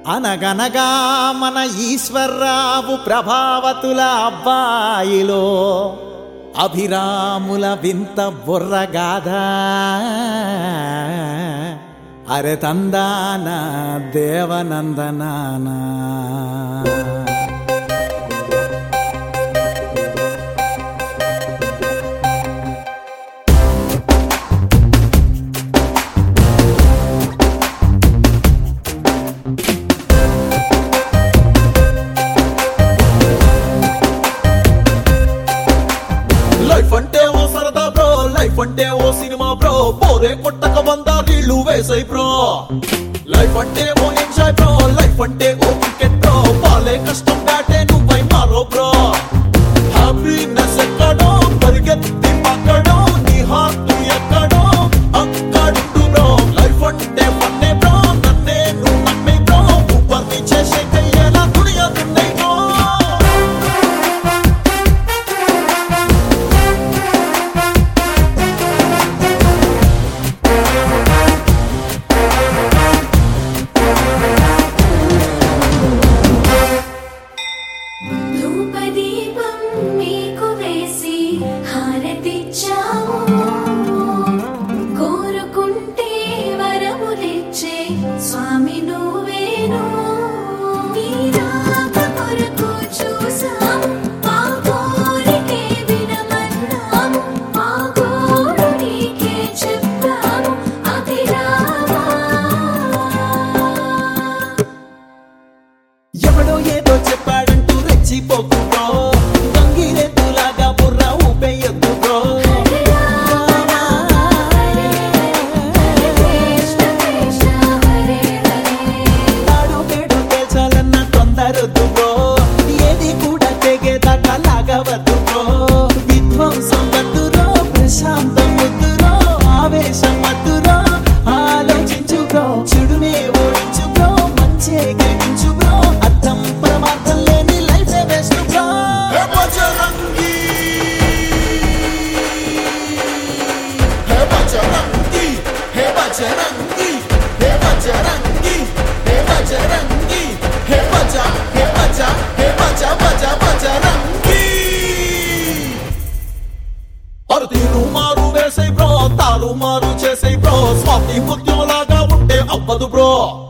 అనగనగా మన ఈశ్వర్రావు ప్రభావతుల అబ్బాయిలో అభిరాముల వింత బుర్రగాథ అరె తందాన దేవనందనానా లైఫ్ అంటే ఓ సరదా బ్రో లైఫ్ అంటే ఓ సినిమా బ్రో పోరే కొట్టక వంద నీళ్లు వేసాయి బ్రో లైఫ్ అంటే ఓ ఎంజాయ్ బ్రో లైఫ్ అంటే ఓ క్రికెట్ బ్రో పాలే కష్టం బ్యాటే నువ్వై మారో బ్రో హ్యాపీనెస్ ఎక్కడో పరిగెత్తి పక్కడో నీ హార్ట్ ఎక్కడో అక్కడుండు బ్రో లైఫ్ అంటే ఫన్నే బ్రో నన్నే నువ్వు నమ్మే బ్రో ఊపర్ని చేసే కయ్యేలా దునియా దున్నై బ్రో ధూపదీపం మీకు వేసి హారతిచ్చాము కోరుకుంటే వరములిచ్చే స్వామి నువ్వేను నీ రాక కొరకు చూసాము మా కోరికే వినమన్నాము మా గోడు నీకే చెప్పాము అభిరామా ఎవడో ఏదో చెప్పాడంటూ రెచ్చిపోకు బ్రో గంగిరెద్దులాగా బుర్ర ఊపేయొద్దు బ్రో నాడు పేడు తేల్చాలన్న తొందరొద్దు బ్రో ఏది కూడా తెగేదాకా లాగవద్దు బ్రో విధ్వంసం వద్దురో ప్రశాంతం వద్దురో ఆవేశం వద్దురో ఆలోచించు బ్రో చెడునే ఓడించు బ్రో మంచే గెలిపించు బ్రో అర్థం పరమార్థం లేని life best bro hey Bajrangi hey Bajrangi hey Bajrangi hey Bajrangi hey Bajrangi hey బజ హే బజ హే బజ బజ బజరంగి అరుతీరు మారు వేసే బ్రో తారు మారు చేసే బ్రో స్వాతి ముత్యంలాగా ఉంటే అవ్వదు బ్రో